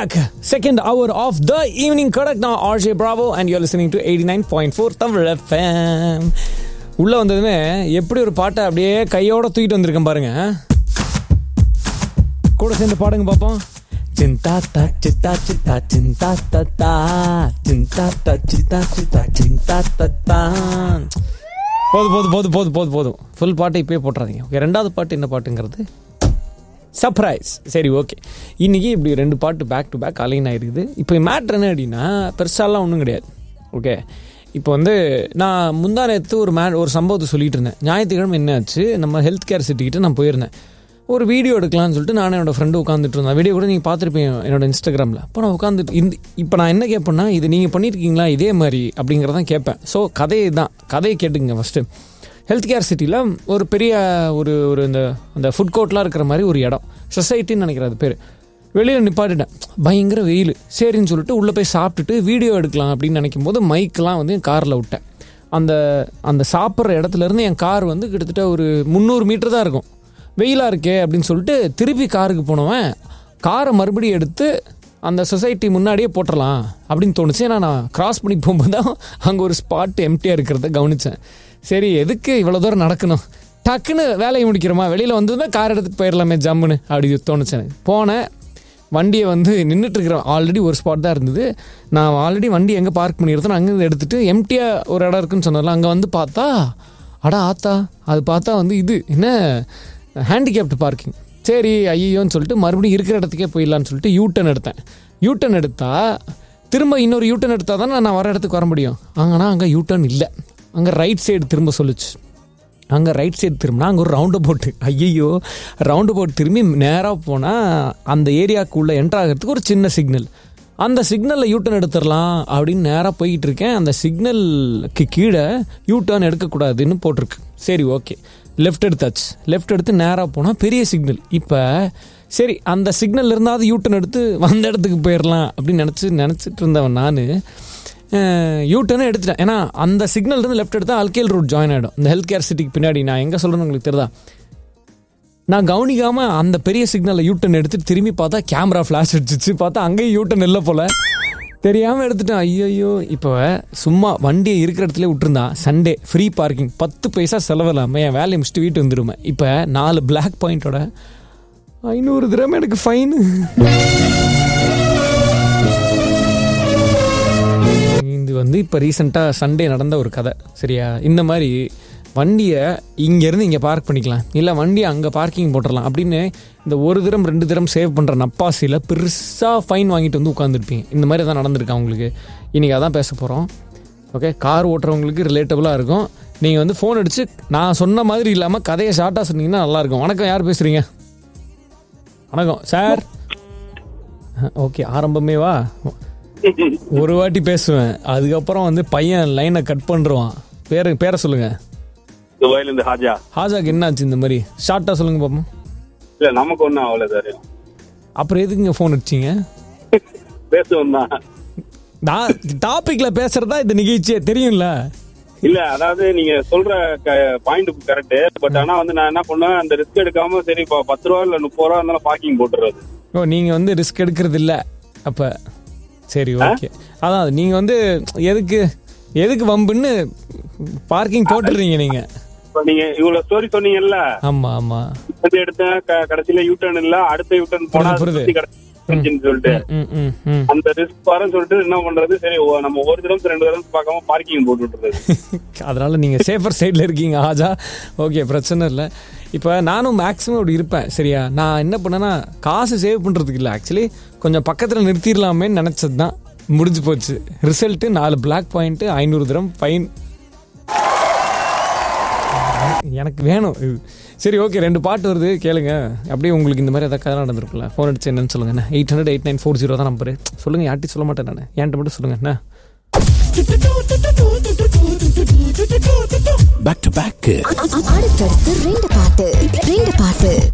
back. Second hour of the evening correct now RJ Bravo and you're listening to 89.4 Tamil FM. உள்ள வந்ததுமே எப்படி ஒரு பாட்டை அப்படியே கையோட தூக்கிட்டு வந்திருக்கேன் பாருங்க கூட சேர்ந்து பாடுங்க பாப்போம் சிந்தா தா சித்தா சித்தா சிந்தா தத்தா சிந்தா தா சித்தா சித்தா சிந்தா தத்தா போதும் போதும் போதும் போதும் போதும் போதும் ஃபுல் பாட்டை இப்பயே போட்டுறாதீங்க ஓகே ரெண்டாவது பாட்டு என்ன பாட்டுங்கிறது சர்ப்ரைஸ் சரி ஓகே இன்றைக்கி இப்படி ரெண்டு பாட்டு பேக் டு பேக் அலைன் ஆயிருக்குது இப்போ மேட்ரு என்ன அப்படின்னா பெருசாலாம் ஒன்றும் கிடையாது ஓகே இப்போ வந்து நான் முந்தா நேற்று ஒரு மே ஒரு சம்பவத்தை சொல்லிட்டு இருந்தேன் ஞாயிற்றுக்கிழமை என்ன ஆச்சு நம்ம ஹெல்த் கேர் சிட்டிக்கிட்ட நான் போயிருந்தேன் ஒரு வீடியோ எடுக்கலாம்னு சொல்லிட்டு நானும் என்னோட ஃப்ரெண்டு உட்காந்துட்டு இருந்தேன் வீடியோ கூட நீங்கள் பார்த்துருப்பீங்க என்னோட இன்ஸ்டாகிராமில் அப்போ நான் உட்காந்துட்டு இந்த இப்போ நான் என்ன கேட்பேன்னா இது நீங்கள் பண்ணியிருக்கீங்களா இதே மாதிரி அப்படிங்கிறதான் கேட்பேன் ஸோ கதையை தான் கதையை கேட்டுங்க ஃபஸ்ட்டு ஹெல்த் கேர் சிட்டியில் ஒரு பெரிய ஒரு ஒரு இந்த அந்த ஃபுட் கோர்ட்லாம் இருக்கிற மாதிரி ஒரு இடம் சொசைட்டின்னு நினைக்கிறேன் அது பேர் வெளியில் நிப்பாட்டிட்டேன் பயங்கர வெயில் சரின்னு சொல்லிட்டு உள்ளே போய் சாப்பிட்டுட்டு வீடியோ எடுக்கலாம் அப்படின்னு நினைக்கும் போது மைக்கெலாம் வந்து என் காரில் விட்டேன் அந்த அந்த சாப்பிட்ற இடத்துலேருந்து என் கார் வந்து கிட்டத்தட்ட ஒரு முந்நூறு மீட்டர் தான் இருக்கும் வெயிலாக இருக்கே அப்படின்னு சொல்லிட்டு திருப்பி காருக்கு போனவன் காரை மறுபடியும் எடுத்து அந்த சொசைட்டி முன்னாடியே போட்டுடலாம் அப்படின்னு தோணுச்சு ஏன்னா நான் கிராஸ் பண்ணி போகும்போது தான் அங்கே ஒரு ஸ்பாட் எம்டியாக இருக்கிறத கவனித்தேன் சரி எதுக்கு இவ்வளோ தூரம் நடக்கணும் டக்குன்னு வேலையை முடிக்கிறோமா வெளியில் வந்ததுமே கார் எடுத்துகிட்டு போயிடலாமே ஜம்முன்னு அப்படி தோணுச்சு எனக்கு போனேன் வண்டியை வந்து நின்றுட்டு இருக்கிற ஆல்ரெடி ஒரு ஸ்பாட் தான் இருந்தது நான் ஆல்ரெடி வண்டி எங்கே பார்க் பண்ணியிருந்தேன் அங்கேருந்து எடுத்துகிட்டு எம்டியாக ஒரு இடம் இருக்குன்னு சொன்னால அங்கே வந்து பார்த்தா அடா ஆத்தா அது பார்த்தா வந்து இது என்ன ஹேண்டிகேப்டு பார்க்கிங் சரி ஐயோன்னு சொல்லிட்டு மறுபடியும் இருக்கிற இடத்துக்கே போயிடலான்னு சொல்லிட்டு யூட்டன் எடுத்தேன் யூட்டன் எடுத்தால் திரும்ப இன்னொரு யூட்டன் எடுத்தால் தானே நான் வர இடத்துக்கு வர முடியும் ஆனால் அங்கே யூட்டன் இல்லை அங்கே ரைட் சைடு திரும்ப சொல்லுச்சு அங்கே ரைட் சைடு திரும்பினா அங்கே ஒரு ரவுண்டு போட்டு ஐயையோ ரவுண்டு போட்டு திரும்பி நேராக போனால் அந்த ஏரியாவுக்குள்ளே என்ட்ரு ஆகிறதுக்கு ஒரு சின்ன சிக்னல் அந்த சிக்னலில் யூட்டர்ன் எடுத்துடலாம் அப்படின்னு நேராக போய்கிட்டு இருக்கேன் அந்த சிக்னலுக்கு கீழே யூட்டர்ன் எடுக்கக்கூடாதுன்னு போட்டிருக்கு சரி ஓகே லெஃப்ட் எடுத்தாச்சு லெஃப்ட் எடுத்து நேராக போனால் பெரிய சிக்னல் இப்போ சரி அந்த சிக்னல் இருந்தாவது யூட்டர்ன் எடுத்து வந்த இடத்துக்கு போயிடலாம் அப்படின்னு நினச்சி நினச்சிட்டு இருந்தவன் நான் யூட்டர்னே எடுத்துட்டேன் ஏன்னா அந்த சிக்னல் இருந்து லெஃப்ட் எடுத்தால் அல்கேல் ரூட் ஜாயின் ஆகிடும் இந்த ஹெல்த் கேர் சிட்டிக்கு பின்னாடி நான் எங்கே சொல்கிறேன்னு உங்களுக்கு தெரியுதா நான் கவனிக்காமல் அந்த பெரிய சிக்னலில் யூட்டன் எடுத்துட்டு திரும்பி பார்த்தா கேமரா ஃப்ளாஷ் அடிச்சிச்சு பார்த்தா அங்கேயும் யூட்டன் இல்லை போல் தெரியாமல் எடுத்துட்டேன் ஐயோ இப்போ சும்மா வண்டியை இருக்கிற இடத்துல விட்டுருந்தான் சண்டே ஃப்ரீ பார்க்கிங் பத்து பைசா செலவில்லாமல் என் வேலையை முடிச்சுட்டு வீட்டு வந்துடுவேன் இப்போ நாலு பிளாக் பாயிண்டோட ஐநூறு தினம் எனக்கு ஃபைனு இது வந்து இப்போ ரீசெண்டாக சண்டே நடந்த ஒரு கதை சரியா இந்த மாதிரி வண்டியை இங்கேருந்து இங்கே பார்க் பண்ணிக்கலாம் இல்லை வண்டியை அங்கே பார்க்கிங் போட்டுடலாம் அப்படின்னு இந்த ஒரு தினம் ரெண்டு தினம் சேவ் பண்ணுற நப்பாசியில் பெருசாக ஃபைன் வாங்கிட்டு வந்து உட்காந்துருப்பீங்க இந்த மாதிரி தான் நடந்திருக்கு அவங்களுக்கு இன்றைக்கி அதான் பேச போகிறோம் ஓகே கார் ஓட்டுறவங்களுக்கு ரிலேட்டபுளாக இருக்கும் நீங்கள் வந்து ஃபோன் அடித்து நான் சொன்ன மாதிரி இல்லாமல் கதையை ஷார்ட்டாக சொன்னீங்கன்னா நல்லாயிருக்கும் வணக்கம் யார் பேசுகிறீங்க வணக்கம் சார் ஓகே ஆரம்பமே வா ஒரு வாட்டி பேசுவேன் அதுக்கப்புறம் வந்து பையன் லைனை கட் பண்ணுறான் பேரை பேரை சொல்லுங்க துபாயில இருந்து ஹாஜா ஹாஜாக்கு என்னாச்சு இந்த மாதிரி ஷார்ட்டாக சொல்லுங்க பாப்போம் இல்ல நமக்கு ஒண்ணும் அவ்வளவு தெரியும் அப்புறம் எதுக்குங்க ஃபோன் அடிச்சிங்க பேசுவோம் தான் நான் டாப்பிக்கில் பேசுறதா இந்த நிகழ்ச்சியே தெரியும்ல இல்ல அதாவது நீங்க சொல்ற பாயிண்ட் கரெக்ட் பட் ஆனா வந்து நான் என்ன பண்ணுவேன் அந்த ரிஸ்க் எடுக்காம சரி இப்போ பத்து ரூபா இல்ல முப்பது ரூபா இருந்தாலும் பார்க்கிங் போட்டுறது ஓ நீங்கள் வந்து ரிஸ்க் எடுக்கிறது இல்லை அப்போ சரி ஓகே அதான் நீங்கள் வந்து எதுக்கு எதுக்கு வம்புன்னு பார்க்கிங் போட்டுடுறீங்க நீங்கள் இப்ப நீங்க இவ்வளவு ஸ்டோரி சொன்னீங்கல்ல ஆமாம் ஆமாம் இது எடுத்தேன் க- கடைசியில யூ டர்ன் இல்ல அடுத்த யூ டர்ன் போனா புரியுது, சுத்தி கிடைச்சுன்னு சொல்லிட்டு ம் ம் ம் அந்த ரிஸ்க் வரேன்னு சொல்லிட்டு என்ன பண்றது சரி ஓ, நம்ம ஒரு தடவை ரெண்டு தடவை பார்க்காம பார்க்கிங் போட்டு விட்டுறது அதனால நீங்கள் சேஃபர் சைடில் இருக்கீங்க ஆஜா ஓகே பிரச்சனை இல்லை இப்போ நானும் மேக்ஸிமம் அப்படி இருப்பேன் சரியா நான் என்ன பண்ணேன்னா காசு சேவ் பண்ணுறதுக்கு இல்லை ஆக்சுவலி கொஞ்சம் பக்கத்தில் நிறுத்திடலாமேன்னு நினச்சது தான் முடிஞ்சு போச்சு ரிசல்ட்டு நாலு பிளாக் பாயிண்ட்டு ஐநூறு தரம் ஃபைன் எனக்கு வேணும் இது சரி ஓகே ரெண்டு பாட்டு வருது கேளுங்க அப்படியே உங்களுக்கு இந்த மாதிரி ஏதாவது கதை நடந்திருக்குல்ல ஃபோன் அடிச்சு என்னன்னு சொல்லுங்க என்ன eight hundred eight nine four zero தான் நம்பரு சொல்லுங்க யார்ட்டி சொல்ல மாட்டேன் நான் என்கிட்ட மட்டும் சொல்லுங்க என்ன பேக் டு பேக் அடுத்தடுத்து ரெண்டு பாட்டு ரெண்டு பாட்டு